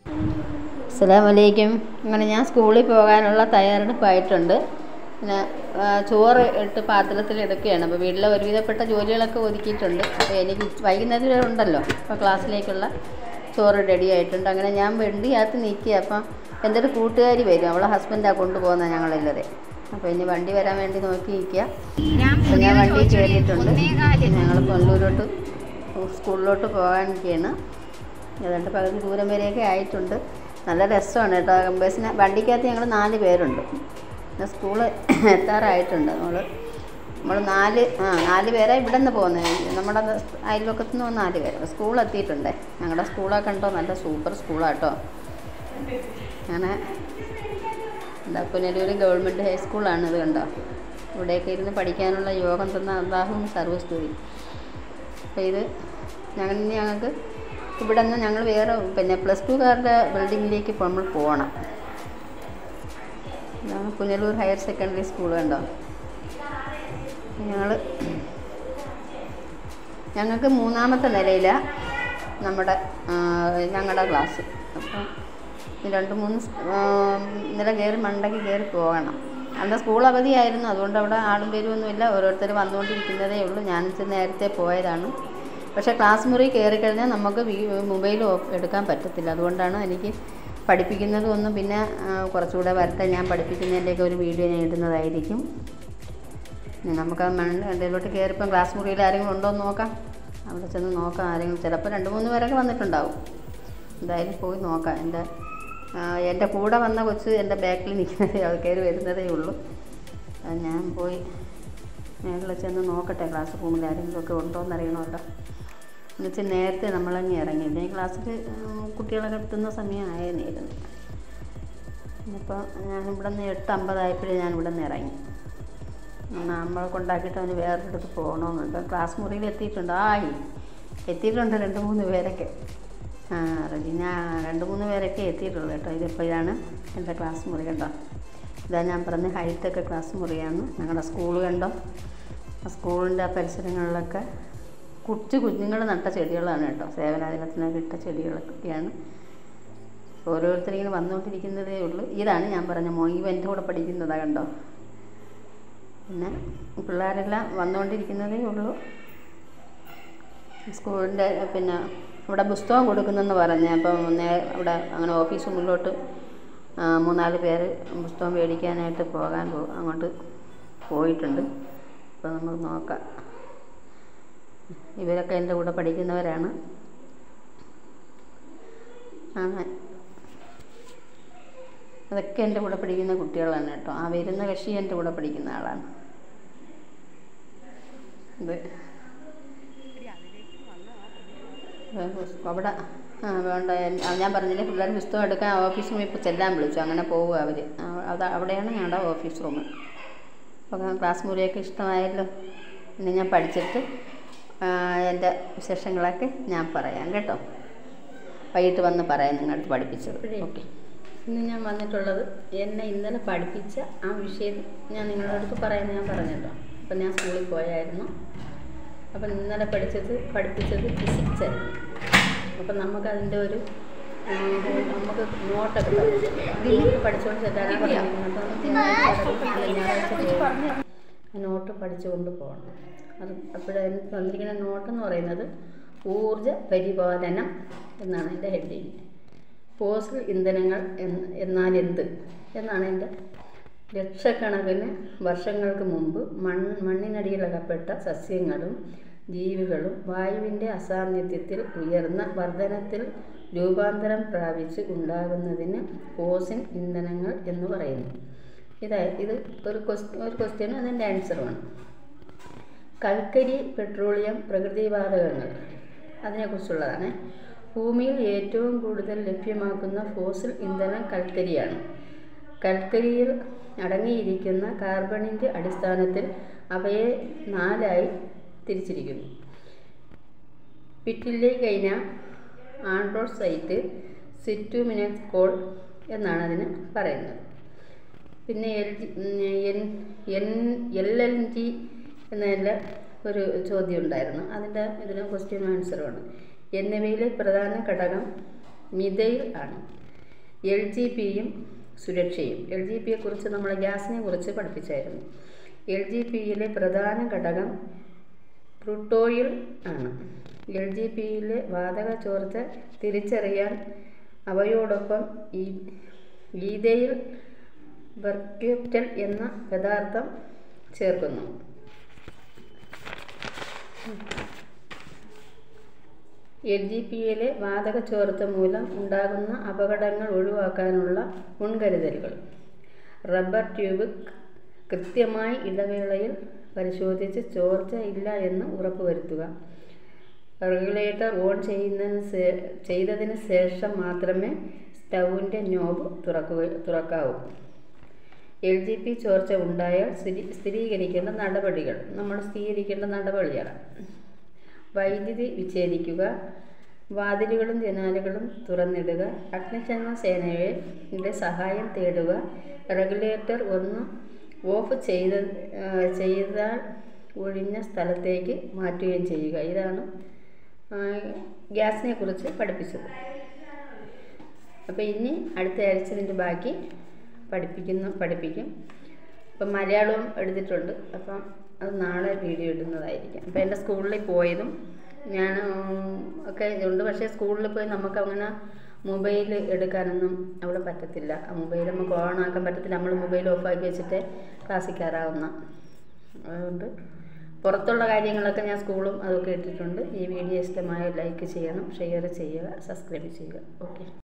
അസ്സലാമലൈക്കും അങ്ങനെ ഞാൻ സ്കൂളിൽ പോകാനുള്ള തയ്യാറെടുപ്പായിട്ടുണ്ട് പിന്നെ ആ, ചോറ് ഇട്ട് പാത്രത്തിൽ എടുക്കുകയാണ് അപ്പോൾ വീട്ടിലെ ഒരുവിധപ്പെട്ട ജോലികളൊക്കെ ഒതുക്കിയിട്ടുണ്ട് അപ്പോൾ എനിക്ക് വൈകുന്നേരം വരെ ഉണ്ടല്ലോ അപ്പോൾ ക്ലാസ്സിലേക്കുള്ള ചോറ് റെഡി ആയിട്ടുണ്ട് അങ്ങനെ ഞാൻ വണ്ടിയകത്ത് നിൽക്കുക അപ്പം എൻ്റെ ഒരു കൂട്ടുകാരി വരും അവളെ ഹസ്ബൻഡാണ് കൊണ്ടുപോകുന്നത് ഞങ്ങളെല്ലാവരെ അപ്പോൾ ഇനി വണ്ടി വരാൻ വേണ്ടി നോക്കി നിൽക്കുക അപ്പോൾ ഞാൻ വണ്ടി കയറിയിട്ടുണ്ട് ഞങ്ങൾ കൊല്ലൂരോട്ട് സ്കൂളിലോട്ട് പോകാൻ നിൽക്കുകയാണ് ഏതാണ്ട് പകുതി ദൂരം വരെയൊക്കെ ആയിട്ടുണ്ട് നല്ല രസമാണ് കേട്ടോ ബസ്സിന് വണ്ടിക്കകത്ത് ഞങ്ങൾ നാല് പേരുണ്ട് പിന്നെ സ്കൂള് എത്താറായിട്ടുണ്ട് നമ്മൾ നമ്മൾ നാല് ആ നാല് പേരെ ഇവിടെ നിന്ന് പോകുന്നത് നമ്മുടെ അയൽവക്കത്തു നിന്ന് നാല് പേര് അപ്പോൾ സ്കൂൾ എത്തിയിട്ടുണ്ട് ഞങ്ങളുടെ സ്കൂളൊക്കെ കണ്ടോ നല്ല സൂപ്പർ സ്കൂളാട്ടോ അങ്ങനെ എന്താ പുനലൂർ ഗവൺമെൻറ് ഹൈസ്കൂളാണ് ഇത് കണ്ടോ ഇവിടെയൊക്കെ ഇരുന്ന് പഠിക്കാനുള്ള യോഗം തന്ന അള്ളാഹും സർവസ്തുതി അപ്പോൾ ഇത് ഞങ്ങൾ ഇനി ഞങ്ങൾക്ക് ഇവിടെ നിന്ന് ഞങ്ങൾ വേറെ പിന്നെ പ്ലസ് ടുക്കാരുടെ ബിൽഡിങ്ങിലേക്ക് ഇപ്പോൾ നമ്മൾ പോകണം ഇതാണ് പുനലൂർ ഹയർ സെക്കൻഡറി സ്കൂൾ കണ്ടോ ഞങ്ങൾ ഞങ്ങൾക്ക് മൂന്നാമത്തെ നിലയിലാണ് നമ്മുടെ ആ, ഞങ്ങളുടെ ക്ലാസ് അപ്പം ഈ രണ്ട് മൂന്ന് സ്- ആ, നില കയറി മണ്ടയ്ക്ക് കയറി പോകണം അന്ന് സ്കൂൾ അവധിയായിരുന്നു അതുകൊണ്ട് അവിടെ ആളും പേരുമൊന്നുമില്ല ഓരോരുത്തർ വന്നുകൊണ്ടിരിക്കുന്നതേ ഉള്ളൂ ഞാൻ ഇച്ചിരി നേരത്തെ പോയതാണ് പക്ഷേ ക്ലാസ് മുറി കയറി കഴിഞ്ഞാൽ നമുക്ക് വീ- മൊബൈൽ ഓഫ് എടുക്കാൻ പറ്റത്തില്ല അതുകൊണ്ടാണ് എനിക്ക് പഠിപ്പിക്കുന്നതും ഒന്നും പിന്നെ ആ, കുറച്ചുകൂടെ വരട്ടെ ഞാൻ പഠിപ്പിക്കുന്നതിൻ്റെയൊക്കെ ഒരു വീഡിയോ ഞാൻ ഇടുന്നതായിരിക്കും ഇനി നമുക്ക് ആ മണ്ണ് അതിലോട്ട് കയറിപ്പം ക്ലാസ് മുറിയിൽ ആരെങ്കിലും ഉണ്ടോ എന്ന് നോക്കാം അവിടെ ചെന്ന് നോക്കാം ആരെങ്കിലും ചിലപ്പോൾ രണ്ട് മൂന്ന് പേരൊക്കെ വന്നിട്ടുണ്ടാവും എന്തായാലും പോയി നോക്കാം എൻ്റെ ആ, എൻ്റെ കൂടെ വന്ന കൊച്ച് എൻ്റെ ബാക്കിൽ നിൽക്കുന്നതേ അത് കയറി വരുന്നതേ ഉള്ളൂ അത് ഞാൻ പോയി മേളിൽ ചെന്ന് നോക്കട്ടെ ക്ലാസ് റൂമിൽ ആരെങ്കിലും ഒക്കെ ഉണ്ടോ എന്നറിയണമല്ലോ എന്നുവെച്ചാൽ നേരത്തെ നമ്മളങ്ങ് ഇറങ്ങി ഇല്ലെങ്കിൽ ക്ലാസ്സിൽ കുട്ടികളൊക്കെ എത്തുന്ന സമയമായിരുന്നു ഇന്നിപ്പോൾ ഞാൻ ഇവിടെ നിന്ന് എട്ട് അമ്പതായപ്പോഴേ ഞാൻ ഇവിടെ നിന്ന് ഇറങ്ങി നമ്മളെ കൊണ്ടാക്കിയിട്ട് അവന് വേറൊരിടത്ത് പോകണമെന്നുണ്ട് ക്ലാസ് മുറിയിൽ എത്തിയിട്ടുണ്ട് ആയി എത്തിയിട്ടുണ്ട് രണ്ട് മൂന്ന് പേരൊക്കെ ആ റജീന രണ്ട് മൂന്ന് പേരൊക്കെ എത്തിയിട്ടുള്ളൂ കേട്ടോ ഇതിപ്പോൾ ഇതാണ് എൻ്റെ ക്ലാസ് മുറി കണ്ടോ ഇതാ ഞാൻ പറഞ്ഞ ഹൈടെക് ക്ലാസ് മുറിയാണ് ഞങ്ങളുടെ സ്കൂൾ കണ്ടോ ആ സ്കൂളിൻ്റെ ആ പരിസരങ്ങളിലൊക്കെ കൊച്ചു കുഞ്ഞുങ്ങൾ നട്ട ചെടികളാണ് കേട്ടോ സേവനാദിനത്തിനൊക്കെ ഇട്ട ചെടികളൊക്കെയാണ് ഓരോരുത്തരിങ്ങനെ വന്നുകൊണ്ടിരിക്കുന്നതേ ഉള്ളൂ ഇതാണ് ഞാൻ പറഞ്ഞ മോ ഇവ എൻ്റെ കൂടെ പഠിക്കുന്നതാ കണ്ടോ പിന്നെ പിള്ളേരെല്ലാം വന്നുകൊണ്ടിരിക്കുന്നതേ ഉള്ളൂ സ്കൂളിൻ്റെ പിന്നെ ഇവിടെ പുസ്തകം കൊടുക്കുന്നെന്ന് പറഞ്ഞ് അപ്പം നേ അവിടെ അങ്ങനെ ഓഫീസ് മുന്നോട്ട് ആ, മൂന്നാല് പേര് പുസ്തകം മേടിക്കാനായിട്ട് പോകാൻ പോ അങ്ങോട്ട് പോയിട്ടുണ്ട് അപ്പോൾ നമുക്ക് നോക്കാം ഇവരൊക്കെ എൻ്റെ കൂടെ പഠിക്കുന്നവരാണ് ആണ് അതൊക്കെ എൻ്റെ കൂടെ പഠിക്കുന്ന കുട്ടികളാണ് കേട്ടോ ആ വരുന്ന കക്ഷി എൻ്റെ കൂടെ പഠിക്കുന്ന ആളാണ് ഇത് അവിടെ ആ വേണ്ട എൻ- ആ, ഞാൻ പറഞ്ഞില്ലേ പിള്ളേർ പുസ്തകം എടുക്കാൻ ഓഫീസ് റൂമിൽ ഇപ്പോൾ ചെല്ലാൻ വിളിച്ചു അങ്ങനെ പോവുക അവർ അത് അവിടെയാണ് ഞങ്ങളുടെ ഓഫീസ് റൂം അപ്പോൾ ക്ലാസ് മുറിയൊക്കെ ഇഷ്ടമായല്ലോ ഇനി ഞാൻ പഠിച്ചിട്ട് ആ, എൻ്റെ വിശേഷങ്ങളൊക്കെ ഞാൻ പറയാം കേട്ടോ വൈകിട്ട് വന്ന് പറയാം നിങ്ങളടുത്ത് പഠിപ്പിച്ചത് ഓക്കെ ഇന്ന് ഞാൻ വന്നിട്ടുള്ളത് എന്നെ ഇന്നലെ പഠിപ്പിച്ച ആ വിഷയം ഞാൻ നിങ്ങളുടെ അടുത്ത് പറയുന്നത് ഞാൻ പറഞ്ഞല്ലോ അപ്പം ഞാൻ സ്കൂളിൽ പോയായിരുന്നു അപ്പം ഇന്നലെ പഠിച്ചത് പഠിപ്പിച്ചത് ഫിസിക്സ് ആയിരുന്നു അപ്പം നമുക്കതിൻ്റെ ഒരു ആ, നമുക്ക് നോട്ടൊക്കെ തന്നു പഠിച്ചുകൊണ്ട് ചെല്ലാനാണ് പറഞ്ഞിരിക്കുന്നത് അപ്പം ഞായറാഴ്ച പോകും. ആ നോട്ട് പഠിച്ചുകൊണ്ട് പോകണം അത് അപ്പോഴതിന് തന്നിരിക്കുന്ന നോട്ടെന്ന് പറയുന്നത് ഊർജ പരിപാലനം എന്നാണ് എൻ്റെ ഹെഡിങ് ഫോസിൽ ഇന്ധനങ്ങൾ എന്ന് എന്നാൽ എന്ത് എന്നാണ് എൻ്റെ ലക്ഷക്കണക്കിന് വർഷങ്ങൾക്ക് മുമ്പ് മൺ മണ്ണിനടിയിലകപ്പെട്ട സസ്യങ്ങളും ജീവികളും വായുവിൻ്റെ അസാന്നിധ്യത്തിൽ ഉയർന്ന വർധനത്തിൽ രൂപാന്തരം പ്രാപിച്ച് ഉണ്ടാകുന്നതിന് ഫോസിൽ ഇന്ധനങ്ങൾ എന്ന് പറയുന്നു ഇതാ ഇത് ഒരു ക്വസ്റ്റ് ഒരു ക്വസ്റ്റ്യൻ അതിൻ്റെ ആൻസറുമാണ് കൽക്കരി പെട്രോളിയം പ്രകൃതിവാതകങ്ങൾ അതിനെക്കുറിച്ചുള്ളതാണ് ഭൂമിയിൽ ഏറ്റവും കൂടുതൽ ലഭ്യമാക്കുന്ന ഫോസിൽ ഇന്ധനം കൽക്കരിയാണ് കൽക്കരിയിൽ അടങ്ങിയിരിക്കുന്ന കാർബണിൻ്റെ അടിസ്ഥാനത്തിൽ അവയെ നാലായി തിരിച്ചിരിക്കുന്നു പിറ്റില്ലേ കൈന ആൻഡ്രോസൈറ്റ് സിറ്റുമിനസ് കോൾ എന്നാണ് അതിന് പറയുന്നത് പിന്നെ L G N N L L G എന്നതിൽ ഒരു ചോദ്യം ഉണ്ടായിരുന്നു അതിൻ്റെ ഇതിന് ക്വസ്റ്റ്യൻ ആൻസറുമാണ് എന്നിവയിലെ പ്രധാന ഘടകം മിഥൈൽ ആണ് എൽ ജി പിയും സുരക്ഷയും എൽ ജി പിയെ കുറിച്ച് നമ്മൾ ഗ്യാസിനെ കുറിച്ച് പഠിപ്പിച്ചായിരുന്നു എൽ ജി പിയിലെ പ്രധാന ഘടകം ക്രൂട്ടോയിൽ ആണ് എൽ ജി പിയിലെ വാതക ചോർച്ച തിരിച്ചറിയാൻ അവയോടൊപ്പം ഈ ഈതയിൽ ബർക്യൂപ്റ്റൽ എന്ന പദാർത്ഥം ചേർക്കുന്നു എൽ ജി പിയിലെ വാതക ചോർച്ച മൂലം ഉണ്ടാകുന്ന അപകടങ്ങൾ ഒഴിവാക്കാനുള്ള മുൻകരുതലുകൾ റബ്ബർ ട്യൂബ് കൃത്യമായി ഇടവേളയിൽ പരിശോധിച്ച് ചോർച്ച ഇല്ല എന്ന് ഉറപ്പുവരുത്തുക റെഗുലേറ്റർ ഓൺ ചെയ്യുന്നതിന് ശേ- ചെയ്തതിന് ശേഷം മാത്രമേ സ്റ്റൗവിൻ്റെ നോബ് തുറക്കുക തുറക്കാവൂ എൽ ജി പി ചോർച്ച ഉണ്ടായാൽ സ്ഥിരീ സ്ഥിരീകരിക്കേണ്ട നടപടികൾ നമ്മൾ സ്ഥിരീകരിക്കേണ്ട നടപടിയാണ് വൈദ്യുതി വിച്ഛേദിക്കുക വാതിലുകളും ജനാലുകളും തുറന്നിടുക അഗ്നിശമന സേനയുടെ സഹായം തേടുക റെഗുലേറ്റർ ഒന്ന് ഓഫ് ചെയ്ത ആ, ചെയ്താൽ ഒഴിഞ്ഞ സ്ഥലത്തേക്ക് മാറ്റുകയും ചെയ്യുക ഇതാണ് ആ, ഗ്യാസിനെ കുറിച്ച് പഠിപ്പിച്ചത് അപ്പോൾ ഇനി അടുത്ത ആഴ്ച ഇതിൻ്റെ ബാക്കി പഠിപ്പിക്കുന്നു പഠിപ്പിക്കും അപ്പം മലയാളവും എടുത്തിട്ടുണ്ട് അപ്പം അത് നാളെ വീഡിയോ ഇടുന്നതായിരിക്കും അപ്പോൾ എൻ്റെ സ്കൂളിൽ പോയതും ഞാൻ ഉം, ഒക്കെ ഉണ്ട് പക്ഷേ സ്കൂളിൽ പോയി നമുക്ക് അങ്ങനെ മൊബൈൽ എടുക്കാനൊന്നും അവിടെ പറ്റത്തില്ല മൊബൈൽ നമുക്ക് ഓൺ ആക്കാൻ പറ്റത്തില്ല നമ്മൾ മൊബൈൽ ഓഫാക്കി വെച്ചിട്ട് ക്ലാസ്സിൽ കയറാവുന്ന അതുകൊണ്ട് പുറത്തുള്ള കാര്യങ്ങളൊക്കെ ഞാൻ സ്കൂളും അതൊക്കെ ഇട്ടിട്ടുണ്ട് ഈ വീഡിയോ ഇഷ്ടമായ ലൈക്ക് ചെയ്യണം ഷെയർ ചെയ്യുക സബ്സ്ക്രൈബ് ചെയ്യുക ഓക്കെ